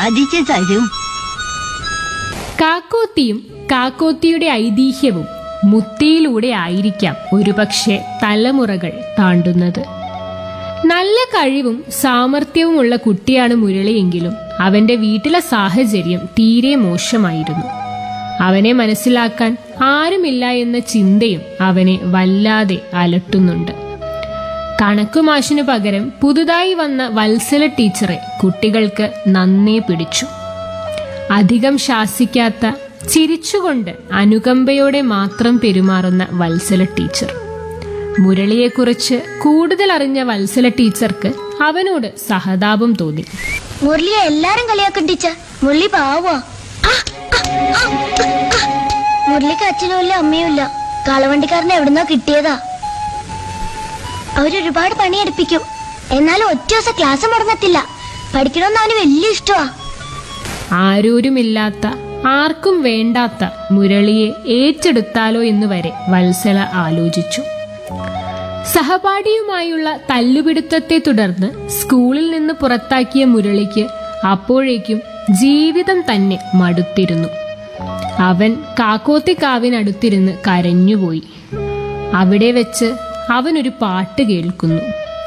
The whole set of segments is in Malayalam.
സാധിച്ചു തരും കാക്കോത്തിയും കാക്കോത്തിയുടെ ഐതിഹ്യവും മുത്തിയിലൂടെ ആയിരിക്കാം ഒരുപക്ഷെ തലമുറകൾ താണ്ടുന്നത് നല്ല കഴിവും സാമർഥ്യവുമുള്ള കുട്ടിയാണ് മുരളിയെങ്കിലും അവന്റെ വീട്ടിലെ സാഹചര്യം തീരെ മോശമായിരുന്നു അവനെ മനസ്സിലാക്കാൻ ആരുമില്ല എന്ന ചിന്തയും അവനെ വല്ലാതെ അലട്ടുന്നുണ്ട് കണക്കുമാഷിനു പകരം പുതുതായി വന്ന വത്സല ടീച്ചറെ കുട്ടികൾക്ക് നന്നേ പിടിച്ചു അധികം ശാസിക്കാത്ത ചിരിച്ചുകൊണ്ട് അനുകമ്പയോടെ മാത്രം പെരുമാറുന്ന വത്സല ടീച്ചർ മുരളിയെക്കുറിച്ച് കൂടുതൽ അറിഞ്ഞ വത്സല ടീച്ചർക്ക് അവനോട് സഹതാപം തോന്നി മുരളിയെ എല്ലാരും കളിയാക്കും ടീച്ചർ മുരളി പാവോ മുരളിക്ക് അച്ഛനും ഇല്ല അമ്മയും ഇല്ല കാളവണ്ടിക്കാരനെ എവിടുന്നോ കിട്ടിയതാ അവരൊരുപാട് പണിയെടുപ്പിക്കും എന്നാലും ഒറ്റ ദിവസം ക്ലാസ് മുടങ്ങത്തില്ല പഠിക്കണമെന്ന് അവന് വലിയ ഇഷ്ടമാ ആരോരുമില്ലാത്ത ആർക്കും വേണ്ടാത്ത മുരളിയെ ഏറ്റെടുത്താലോ എന്ന് വരെ വത്സല ആലോചിച്ചു സഹപാഠിയുമായുള്ള തല്ലുപിടുത്തത്തെ തുടർന്ന് സ്കൂളിൽ നിന്ന് പുറത്താക്കിയ മുരളിക്ക് അപ്പോഴേക്കും ജീവിതം തന്നെ മടുത്തിരുന്നു അവൻ കാക്കോത്തിക്കാവിനടുത്തിരുന്ന് കരഞ്ഞുപോയി അവിടെ വെച്ച് അവനൊരു പാട്ട് കേൾക്കുന്നു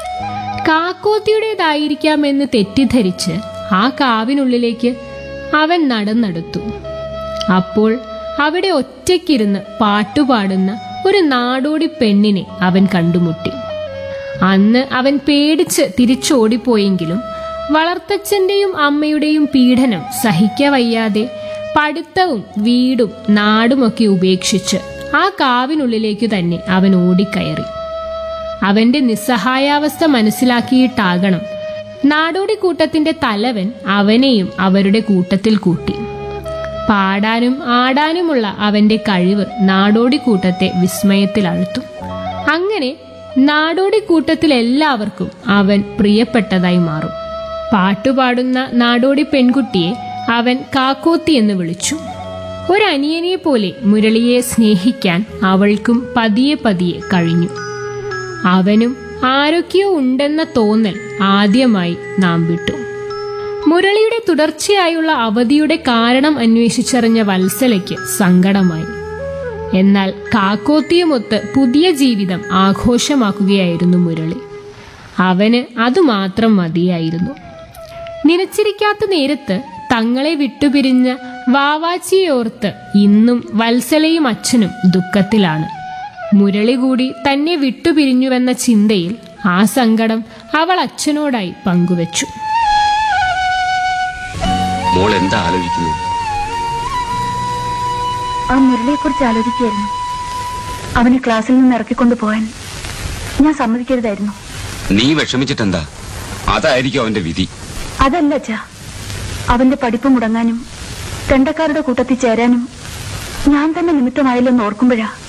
കാക്കോത്തിയുടേതായിരിക്കാമെന്ന് തെറ്റിദ്ധരിച്ച് ആ കാവിനുള്ളിലേക്ക് അവൻ നടന്നെടുത്തു അപ്പോൾ അവിടെ ഒറ്റയ്ക്കിരുന്ന് പാട്ടുപാടുന്ന ഒരു നാടോടി പെണ്ണിനെ അവൻ കണ്ടുമുട്ടി അന്ന് അവൻ പേടിച്ച് തിരിച്ചോടിപ്പോയെങ്കിലും വളർത്തച്ഛന്റെയും അമ്മയുടെയും പീഡനം സഹിക്കവയ്യാതെ പഠിത്തവും വീടും നാടുമൊക്കെ ഉപേക്ഷിച്ച് ആ കാവിനുള്ളിലേക്കു തന്നെ അവൻ ഓടിക്കയറി അവന്റെ നിസ്സഹായാവസ്ഥ മനസ്സിലാക്കിയിട്ടാകണം നാടോടി കൂട്ടത്തിന്റെ തലവൻ അവനെയും അവരുടെ കൂട്ടത്തിൽ കൂട്ടി പാടാനും ആടാനുമുള്ള അവന്റെ കഴിവ് നാടോടി കൂട്ടത്തെ വിസ്മയത്തിലഴുത്തും അങ്ങനെ നാടോടി കൂട്ടത്തിൽ എല്ലാവർക്കും അവൻ പ്രിയപ്പെട്ടതായി മാറും പാട്ടുപാടുന്ന നാടോടി പെൺകുട്ടിയെ അവൻ കാക്കോത്തി എന്ന് വിളിച്ചു ഒരനിയനെ പോലെ മുരളിയെ സ്നേഹിക്കാൻ അവൾക്കും പതിയെ പതിയെ കഴിഞ്ഞു അവനും ആരൊക്കെയോ ഉണ്ടെന്ന തോന്നൽ ആദ്യമായി നാം വിട്ടു മുരളിയുടെ തുടർച്ചയായുള്ള അവധിയുടെ കാരണം അന്വേഷിച്ചറിഞ്ഞ വത്സലയ്ക്ക് സങ്കടമായി എന്നാൽ കാക്കോത്തിയുമൊത്ത് പുതിയ ജീവിതം ആഘോഷമാക്കുകയായിരുന്നു മുരളി അവന് അതുമാത്രം മതിയായിരുന്നു നിനച്ചിരിക്കാത്ത നേരത്ത് തങ്ങളെ വിട്ടുപിരിഞ്ഞ വാവാച്ചിയോർത്ത് ഇന്നും വത്സലയും അച്ഛനും ദുഃഖത്തിലാണ് മുരളി കൂടി തന്നെ വിട്ടുപിരിഞ്ഞുവെന്ന ചിന്തയിൽ ആ സങ്കടം അവൾ അച്ഛനോടായി പങ്കുവച്ചു മോൾ എന്താ ആലോചിക്കുന്നത് ആ മുരളിയെ കുറിച്ച് ആലോചിക്കുകയായിരുന്നു അവനെ ക്ലാസ്സിൽ നിന്ന് ഇറക്കിക്കൊണ്ടു പോകാൻ ഞാൻ സമ്മതിക്കരുതായിരുന്നു നീ വിഷമിച്ചിട്ടെന്താ അതായിരിക്കും അവന്റെ വിധി അതല്ല അച്ഛാ അവന്റെ പഠിപ്പ് മുടങ്ങാനും തെണ്ടക്കാരുടെ കൂട്ടത്തിൽ ചേരാനും ഞാൻ തന്നെ നിമിത്തമായില്ലെന്ന് ഓർക്കുമ്പോഴാ